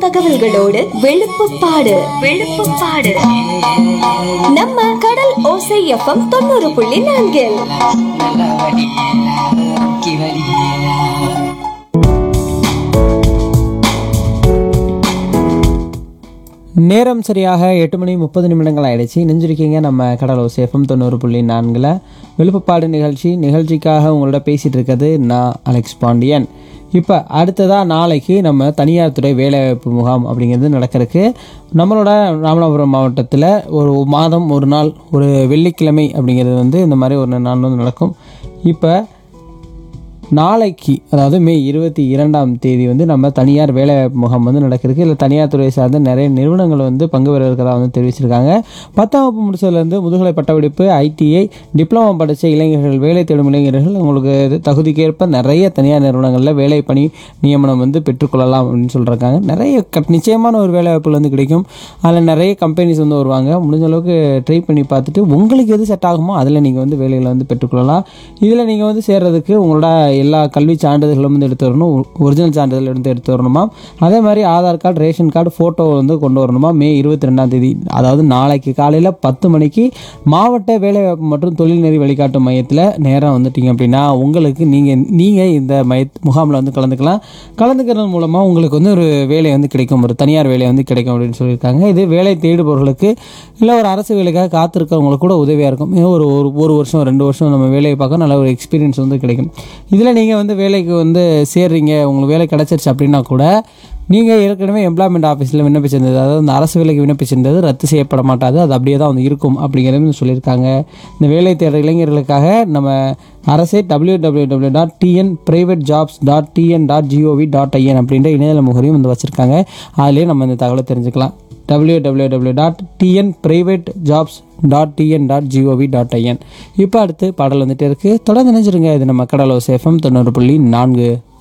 தகவல்களோடு வெளுப்புப்பாடு வெளுப்புப்பாடு நம்ம கடல் ஓசை எஃப்எம் தொண்ணூறு புள்ளி நான்கில் நல்லா வடி கி வடி நேரம் சரியாக எட்டு மணி முப்பது நிமிடங்கள் ஆயிடுச்சு நெஞ்சிருக்கீங்க நம்ம கடலோ சேஃபம் தொண்ணூறு புள்ளி நான்கில் விழுப்புப்பாடு நிகழ்ச்சி நிகழ்ச்சிக்காக உங்களோட பேசிகிட்டு இருக்கிறது நான் அலெக்ஸ் பாண்டியன் இப்போ அடுத்ததாக நாளைக்கு நம்ம தனியார் துறை வேலைவாய்ப்பு முகாம் அப்படிங்கிறது நடக்கிறதுக்கு நம்மளோட ராமநாதபுரம் மாவட்டத்தில் ஒரு மாதம் ஒரு நாள் ஒரு வெள்ளிக்கிழமை அப்படிங்கிறது வந்து இந்த மாதிரி ஒரு நாள் வந்து நடக்கும் இப்போ நாளைக்கு அதாவது மே இருபத்தி இரண்டாம் தேதி வந்து நம்ம தனியார் வேலைவாய்ப்பு முகாம் வந்து நடக்கிறதுக்கு இல்லை தனியார் துறை சார்ந்த நிறைய நிறுவனங்கள் வந்து பங்கு பெற இருக்கிறதா வந்து தெரிவிச்சிருக்காங்க பத்தாம் வகுப்பு முடிச்சதுலேருந்து முதுகலை பட்டப்படிப்பு ஐடிஐ டிப்ளமோ படித்த இளைஞர்கள் வேலை தேடும் இளைஞர்கள் உங்களுக்கு இது தகுதிக்கேற்ப நிறைய தனியார் நிறுவனங்களில் வேலை பணி நியமனம் வந்து பெற்றுக்கொள்ளலாம் அப்படின்னு சொல்லியிருக்காங்க நிறைய கட் நிச்சயமான ஒரு வேலை வாய்ப்புகள் வந்து கிடைக்கும் அதில் நிறைய கம்பெனிஸ் வந்து வருவாங்க முடிஞ்ச அளவுக்கு ட்ரை பண்ணி பார்த்துட்டு உங்களுக்கு எது செட் ஆகுமோ அதில் நீங்கள் வந்து வேலைகளை வந்து பெற்றுக்கொள்ளலாம் இதில் நீங்கள் வந்து சேர்றதுக்கு உங்களோட எல்லா கல்வி சான்றிதழ்களும் வந்து எடுத்து வரணும் ஒரிஜினல் சான்றிதழ் எடுத்து எடுத்து வரணுமா அதே மாதிரி Aadhaar card ration card photo வந்து கொண்டு வரணுமா மே இருபத்தி ரெண்டாம் தேதி அதாவது நாளைக்கு காலையில் பத்து மணிக்கு மாவட்ட வேலைவாய்ப்பு மற்றும் தொழில்நெறி வழிகாட்டும் மையத்தில் நேராக வந்துட்டீங்க அப்படின்னா உங்களுக்கு நீங்கள் நீங்கள் இந்த மைய முகாமில் வந்து கலந்துக்கலாம் கலந்துக்கிறது மூலமாக உங்களுக்கு வந்து ஒரு வேலை வந்து கிடைக்கும் ஒரு தனியார் வேலை வந்து கிடைக்கும் அப்படின்னு சொல்லியிருக்காங்க இது வேலை தேடுபவர்களுக்கு இல்லை ஒரு அரசு வேலைக்காக காத்திருக்கவங்களுக்கு கூட உதவியாக இருக்கும் இது ஒரு ஒரு ஒரு வருஷம் ரெண்டு வருஷம் நம்ம வேலையை பார்க்க நல்ல ஒரு எக்ஸ்பீரியன்ஸ் வந்து கிடைக்கும் இதில் நீங்கள் வந்து வேலைக்கு வந்து சேர்றீங்க உங்களுக்கு வேலை கிடச்சிருச்சு அப்படின்னா கூட நீங்கள் ஏற்கனவே எம்ப்ளாய்மெண்ட் ஆஃபீஸில் விண்ணப்பிச்சிருந்தது அதாவது இந்த அரசு வேலைக்கு விண்ணப்பிச்சிருந்தது ரத்து செய்யப்பட மாட்டாது அது அப்படியே தான் வந்து இருக்கும் அப்படிங்கிறது சொல்லியிருக்காங்க இந்த வேலை தேடுற இளைஞர்களுக்காக நம்ம அரசே W W W dot TN private jobs dot TN dot GOV dot IN அப்படின்ற இணையதள முகரையும் வந்து வச்சுருக்காங்க அதிலே நம்ம இந்த தகவலை தெரிஞ்சுக்கலாம் W W W dot TN private jobs dot TN dot GOV dot IN இப்போ அடுத்து பாடல் வந்துட்டே இருக்குது தொடர்ந்து நினைச்சிருங்க இது நம்ம கடலோ சேஃபம் தொண்ணூறு புள்ளி நான்கு